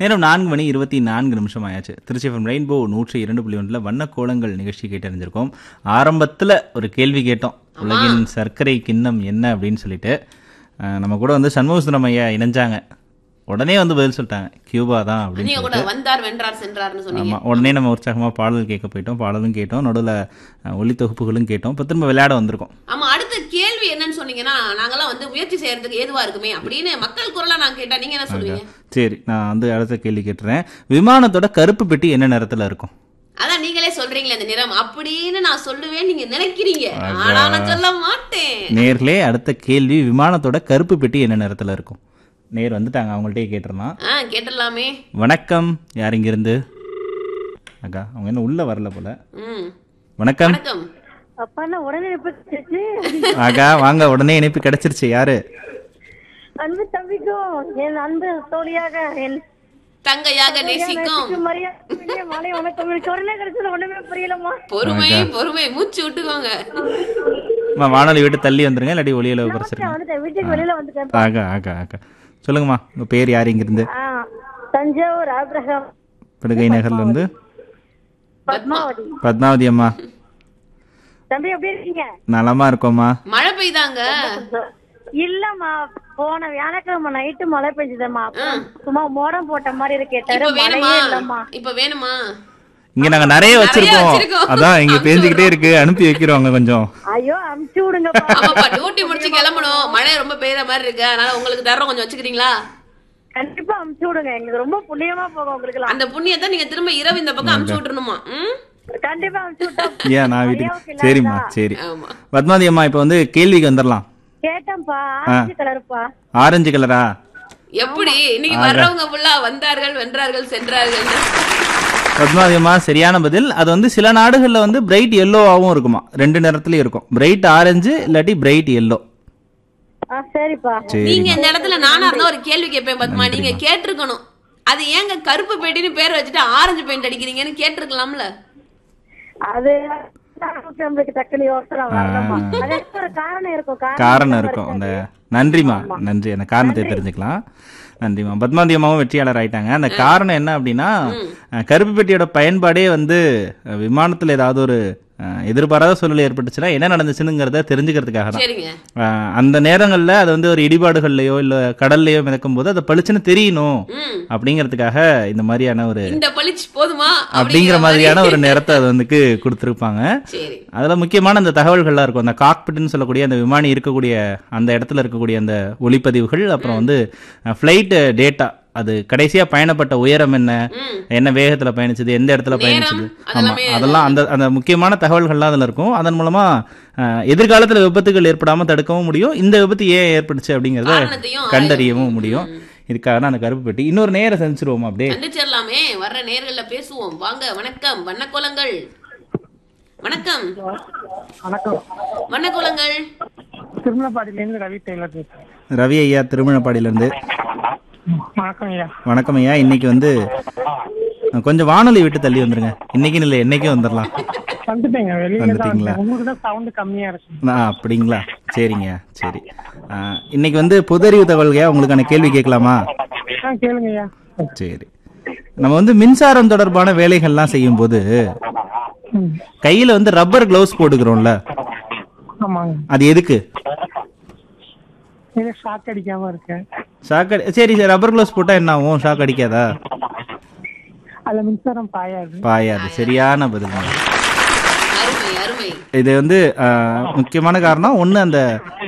நேரம் நான்கு மணி இருபத்தி நான்கு நிமிஷம் ஆயாச்சு திருச்சி எஃப்எம் ரெயின்போ நூற்றி இரண்டு புள்ளி ஒன்றில் வண்ண கோலங்கள் நிகழ்ச்சி கேட்டறிஞ்சிருக்கோம் ஆரம்பத்தில் ஒரு கேள்வி கேட்டோம் உலகின் சர்க்கரை கிண்ணம் என்ன அப்படின்னு சொல்லிட்டு அஹ், நம்ம கூட வந்து சண்முகசுந்தரம் ஐயா இணைஞ்சாங்க உடனே வந்து பதில் சொல்லிட்டாங்க கியூபா தான் அப்படின்னு நீங்க கூட வந்தார் வென்றார் சென்றார்னு சொன்னீங்க ஆமாம் உடனே நம்ம உற்சாகமாக பாடல் கேட்க போயிட்டோம் பாடலும் கேட்டோம் நடுவில் ஒளி தொகுப்புகளும் கேட்டோம் இப்போ திரும்ப விளையாட வந்திருக்கோம் ஆமா அடுத்த கேள்வி என்னன்னு சொன்னீங்கன்னா நாங்கெல்லாம் வந்து முயற்சி செய்யறதுக்கு ஏதுவா இருக்குமே அப்படின்னு மக்கள் குரலா நான் கேட்டா நீங்க என்ன சொல்லுவீங்க சரி நான் வந்து அடுத்த கேள்வி கேட்டுறேன் விமானத்தோட கருப்பு பெட்டி என்ன நிறத்தில் இருக்கும் அதான் நீங்களே சொல்றீங்களே இந்த நிறம் அப்படின்னு நான் சொல்லுவேன் நீங்க நினைக்கிறீங்க ஆனா நான் சொல்ல மாட்டேன் நேர்லே அடுத்த கேள்வி விமானத்தோட கருப்பு பெட்டி என்ன நிறத்தில் இருக்கும் நேர் வந்துட்டாங்க அவங்கள்ட்டயே கேட்டுடலாம் ஆ கேட்டுடலாமே வணக்கம் யார் இங்கிருந்து அக்கா அவங்க என்ன உள்ள வரல போல ம் வணக்கம் வணக்கம் அப்பா நான் உடனே நினைப்பிச்சு அக்கா வாங்க உடனே இணைப்பு கிடைச்சிருச்சு யாரு அன்பு தம்பிக்கும் என் அன்பு தோழியாக என் தங்கையாக நேசிக்கும் நேசிக்கும் மரியாதை மாலை வணக்கம் எனக்கு உடனே கிடைச்சது ஒண்ணுமே புரியலம்மா பொறுமை பொறுமை மூச்சு விட்டுக்கோங்க அம்மா வானொலி விட்டு தள்ளி வந்துருங்க இல்லாட்டி ஒளியில குறைச்சிருங்க நான் வந்துட்டேன் வீட்டுக்கு வெளியில வந்துட்டேன் ஆகா ஆகா ஆகா சொல்லுங்கம்மா உங்க பேர் யார் இங்கிருந்து ஆ, தஞ்சாவூர் ஆப்ரஹாம் படுகை நகர்ல இருந்து பத்மாவதி பத்மாவதி அம்மா தம்பி எப்படி இருக்கீங்க நலமா இருக்கோம்மா மழை பெய்தாங்க இல்லம்மா போன வியாழக்கிழமை நைட்டு மழை பெஞ்சதம்மா சும்மா மோடம் போட்ட மாதிரி இருக்கே தவிர இப்ப வேணுமா மழையே இல்லம்மா இப்ப வேணுமா இங்க நாங்க நிறைய வச்சிருக்கோம் வச்சிருக்கோம். அதான் இங்க பேஞ்சுக்கிட்டே இருக்கு அனுப்பி வைக்கிறோங்க கொஞ்சம் ஐயோ அமுச்சு விடுங்கப்பா ஆமாப்பா டியூட்டி முடிச்சு கிளம்பணும் மழை ரொம்ப பெய்யுற மாதிரி இருக்கு அதனால உங்களுக்கு தரம் கொஞ்சம் வச்சுக்கிறீங்களா கண்டிப்பா அமுச்சு விடுங்க எங்களுக்கு ரொம்ப புண்ணியமா போகும் உங்களுக்கு அந்த புண்ணியத்தை நீங்க திரும்ப இரவு இந்த பக்கம் அமுச்சு விட்டுருணுமா ம் கண்டிப்பா அமுச்சு விட்டா ஏன் நான் வீட்டுக்கு சரிம்மா சரி ஆமா பத்மாவதி அம்மா இப்போ வந்து கேள்விக்கு வந்துடலாம் கேட்டேன்ப்பா ஆரஞ்சு கலருப்பா ஆரஞ்சு கலரா எப்படி இன்னைக்கு வர்றவங்க ஃபுல்லா வந்தார்கள் வென்றார்கள் சென்றார்கள் பத்மாவதி அம்மா சரியான பதில் அது வந்து சில நாடுகள்ல வந்து பிரைட் எல்லோவாகவும் இருக்குமா ரெண்டு நிறத்துலயும் இருக்கும் பிரைட் ஆரஞ்சு இல்லாட்டி பிரைட் எல்லோ ஆ சரிப்பா சரி நீங்க இந்த இடத்துல நானா இருந்தா ஒரு கேள்வி கேட்பேன் பத்மா நீங்க கேட்டிருக்கணும் அது ஏங்க கருப்பு பெட்டின்னு பேர் வச்சுட்டு ஆரஞ்சு பெயிண்ட் அடிக்கிறீங்கன்னு கேட்டிருக்கலாம்ல அது நம்மளுக்கு டக்குனு யோசனை வரலம்மா அது ஒரு காரணம் இருக்கும் காரணம் இருக்கும் அந்த நன்றிம்மா நன்றி அந்த காரணத்தை தெரிஞ்சுக்கலாம் நன்றிம்மா பத்மாவதி அம்மாவும் வெற்றியாளர் ஆயிட்டாங்க அந்த காரணம் என்ன அப்படின்னா அஹ், கருப்பு பெட்டியோட பயன்பாடே வந்து அஹ், விமானத்துல ஏதாவது ஒரு அஹ், எதிர்பாராத சூழ்நிலை ஏற்பட்டுச்சுன்னா என்ன நடந்துச்சுங்கிறத தெரிஞ்சுக்கிறதுக்காக தான் சரிங்க அஹ், அந்த நேரங்கள்ல அது வந்து ஒரு இடிபாடுகள்லயோ இல்ல கடல்லையோ மிதக்கும் போது அதை பளிச்சுன்னு தெரியணும் ம் அப்படிங்கிறதுக்காக இந்த மாதிரியான ஒரு இந்த பளிச்சு போதுமா அப்படிங்கிற மாதிரியான ஒரு நேரத்தை அது வந்து கொடுத்துருப்பாங்க சரி அதில் முக்கியமான அந்த தகவல்கள்லாம் இருக்கும் அந்த காக்பிட்னு சொல்லக்கூடிய அந்த விமானி இருக்கக்கூடிய அந்த இடத்துல இருக்கக்கூடிய அந்த ஒளிப்பதிவுகள் அப்புறம் வந்து ஃப்ளைட் டேட்டா அது கடைசியா பயணப்பட்ட உயரம் என்ன ம் என்ன வேகத்துல பயணிச்சது எந்த இடத்துல பயணிச்சது ஆமா அதெல்லாமே அதெல்லாம் அந்த அந்த முக்கியமான தகவல்கள்லாம் அதுல இருக்கும் அதன் மூலமா அஹ், எதிர்காலத்துல விபத்துகள் ஏற்படாம தடுக்கவும் முடியும் இந்த விபத்து ஏன் ஏற்பட்டுச்சு அப்படிங்கறத காரணத்தையும் கண்டறியவும் முடியும் இதுக்காக தான் அந்த கருப்பு பெட்டி இன்னொரு நேரம் சந்திச்சிருவோம் அப்படியே கண்டுச்சிடலாமே வர்ற நேர்கள்ல பேசுவோம் வாங்க வணக்கம் வண்ணக்கோலங்கள் வணக்கம் வணக்கம் வண்ணக்கோலங்கள் திருமலப்பாடியிலேருந்து ரவி டெய்லர் பேசுறேன் ரவி ஐயா திருமணப்பாடியில இருந்து வணக்கம் ஐயா வணக்கம் ஐயா இன்னைக்கு வந்து அஹ், கொஞ்சம் வானொலி விட்டு தள்ளி வந்துருங்க இன்னைக்குன்னு இல்லை என்னைக்கும் வந்துடலாம் வந்துட்டேங்க வெளியில தான் வந்துட்டீங்களா? வந்தேன். உங்களுக்கு தான் சவுண்ட் கம்மியா இருக்கு ஆ அப்படிங்களா சரிங்க சரி அஹ், இன்னைக்கு வந்து பொதறிவு தகவல்கையா உங்களுக்கான கேள்வி கேட்கலாமா ஆ கேளுங்க ஐயா சரி நம்ம வந்து மின்சாரம் தொடர்பான வேலைகள்லாம் செய்யும்போது ம். கையில வந்து ரப்பர் கிளவுஸ் போட்டுக்கிறோம்ல ஆமாங்க அது எதுக்கு இது ஷாக் அடிக்காம இருக்கேன் ஷாக் அடி சரி சரி ரப்பர் கிளவுஸ் போட்டா என்ன ஆகும் ஷாக் அடிக்காதா அதுல மின்சாரம் பாயாது பாயாது சரியான பதில் அருமை அருமை இது வந்து அஹ், முக்கியமான காரணம் ஒன்று அந்த